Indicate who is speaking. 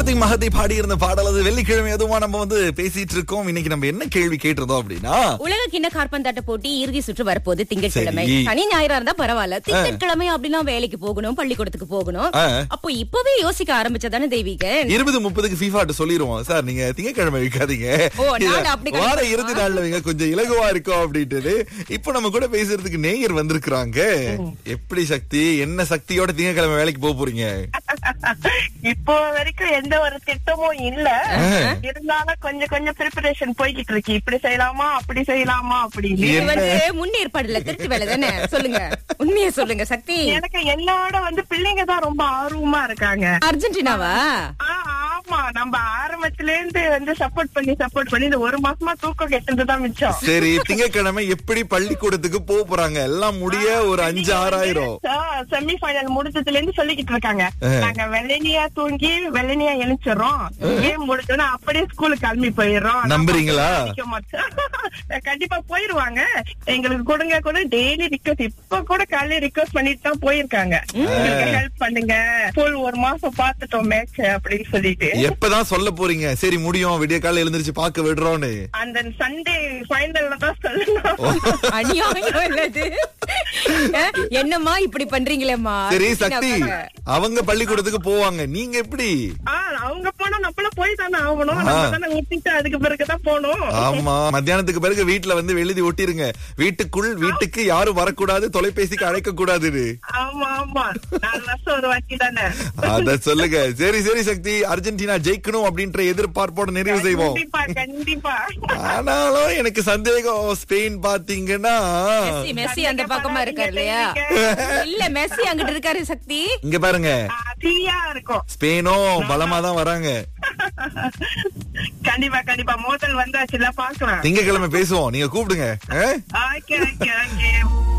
Speaker 1: கார்த்திக் மகத்தை பாடி இருந்த பாடல் அது வெள்ளிக்கிழமை அதுமா நம்ம வந்து பேசிட்டு இருக்கோம் இன்னைக்கு நம்ம என்ன கேள்வி கேட்டிருந்தோம் அப்படின்னா
Speaker 2: உலக கிண்ண கார்பந்தாட்ட போட்டி இறுதி சுற்று வரப்போகுது திங்கட்கிழமை
Speaker 1: சரி.
Speaker 2: சனி ஞாயிறா இருந்தா பரவாயில்ல திங்கட்கிழமை அப்படின்னா வேலைக்கு போகணும் பள்ளிக்கூடத்துக்கு போகணும்
Speaker 1: ஆ.
Speaker 2: அப்போ இப்பவே யோசிக்க ஆரம்பிச்சதானே தெய்வீகன்
Speaker 1: இருபது முப்பதுக்கு ஃபீஃபாட்டு சொல்லிருவோம் சார் நீங்க திங்கக்கிழமை வைக்காதீங்க
Speaker 2: ஓ, நாளை அப்படி
Speaker 1: வார
Speaker 2: கணிக்கணுமா?
Speaker 1: இறுதி நாள்ல வைங்க கொஞ்சம் இலகுவா இருக்கும் அப்படின்ட்டு இப்போ நம்ம கூட பேசுறதுக்கு நேயர் வந்திருக்கிறாங்க எப்படி சக்தி என்ன சக்தியோட திங்கக்கிழமை வேலைக்கு போக போறீங்க
Speaker 3: இப்போ வரைக்கும் எந்த ஒரு திட்டமும் இல்ல இருந்தாலும் கொஞ்சம் கொஞ்சம் ப்ரிப்பரேஷன் போய்கிட்டு இருக்கு இப்படி செய்யலாமா அப்படி செய்யலாமா அப்படின்னு
Speaker 2: இது
Speaker 1: என்ன?
Speaker 2: வந்து முன்னேற்பாடுல திருட்டு வேலை தானே சொல்லுங்க உண்மையை சொல்லுங்க சக்தி
Speaker 3: எனக்கு என்னோட வந்து பிள்ளைங்க தான் ரொம்ப ஆர்வமா இருக்காங்க
Speaker 2: அர்ஜென்டினாவா
Speaker 3: ஆ, ஆமா நம்ம ஆரம்பத்துல இருந்து வந்து சப்போர்ட் பண்ணி சப்போர்ட் பண்ணி இந்த ஒரு மாசமா தூக்கம் கெட்டது தான் மிச்சம்
Speaker 1: சரி திங்கக்கிழமை எப்படி பள்ளிக்கூடத்துக்கு போக போறாங்க எல்லாம் முடிய ஒரு அஞ்சு ஆறாயிரம்
Speaker 3: செமி ஃபைனல் முடிஞ்சதுல இருந்து சொல்லிக்கிட்டு இருக்காங்க நாங்க வெள்ளனியா தூங்கி வெள்ளனியா எழுச்சிடுறோம் கேம் முடிச்சோன்னா அப்படியே ஸ்கூலுக்கு கிளம்பி போயிடுறோம்
Speaker 1: நம்புறீங்களா?
Speaker 3: நிக்க மாட்டோம். கண்டிப்பா போயிருவாங்க எங்களுக்கு கொடுங்க கூட டெய்லி ரிக்வஸ்ட் இப்ப கூட காலையில ரிக்வஸ்ட் பண்ணிட்டு தான் போயிருக்காங்க ஹெல்ப் பண்ணுங்க ஃபுல் ஒரு மாசம் பாத்துட்டோம் மேட்ச் அப்படின்னு சொல்லிட்டு
Speaker 1: எப்பதான் சொல்ல போறீங்க சரி முடியும் விடிய காலையில எழுந்திருச்சு பார்க்க விடுறோம்னு
Speaker 3: அந்த சண்டே ஃபைனல்ல தான் சொல்லணும்
Speaker 2: அநியாயம் இல்லது அஹ், என்னம்மா இப்படி பண்றீங்களேம்மா
Speaker 1: சரி
Speaker 2: அர்ஜென்டினா
Speaker 1: சக்தி
Speaker 2: உட்காருங்க.
Speaker 1: அவங்க பள்ளிக்கூடத்துக்கு போவாங்க நீங்க எப்படி
Speaker 3: ஆ, அவங்க போனா நம்மளும் போய் தானே ஆகணும் நம்ம தானே ஊத்திட்டு அதுக்கு பிறகுதான் போகணும்
Speaker 1: ஆமா மத்தியானத்துக்கு பிறகு வீட்டுல வந்து எழுதி ஒட்டிருங்க வீட்டுக்குள் வீட்டுக்கு யாரும் வரக்கூடாது தொலைபேசிக்கு அழைக்க கூடாதுன்னு
Speaker 3: ஆமா ஆமா நாலு வருஷம் ஒரு வாட்டி தானே
Speaker 1: அத சொல்லுங்க சரி சரி சக்தி அர்ஜென்டினா ஜெயிக்கணும் அப்படின்ற எதிர்பார்ப்போட நிறைவு செய்வோம்
Speaker 3: கண்டிப்பா கண்டிப்பா
Speaker 1: ஆனாலும் எனக்கு சந்தேகம் ஸ்பெயின் பாத்தீங்கன்னா
Speaker 2: மெஸ்ஸி மெஸ்ஸி அந்த பக்கமா இருக்காரு இல்லையா இல்ல மெஸ்ஸி அங்கிட்டு இருக்காரு சக்தி
Speaker 1: இங்க பாருங்க
Speaker 3: ஆ, தீயா இருக்கும்
Speaker 1: ஸ்பெயினும் பலமா தான் வராங்க
Speaker 3: கண்டிப்பா கண்டிப்பா மோதல் வந்தாச்சுல பாக்கலாம்
Speaker 1: திங்கக்கிழமை பேசுவோம் நீங்க கூப்பிடுங்க ஆ?
Speaker 3: Okay okay okay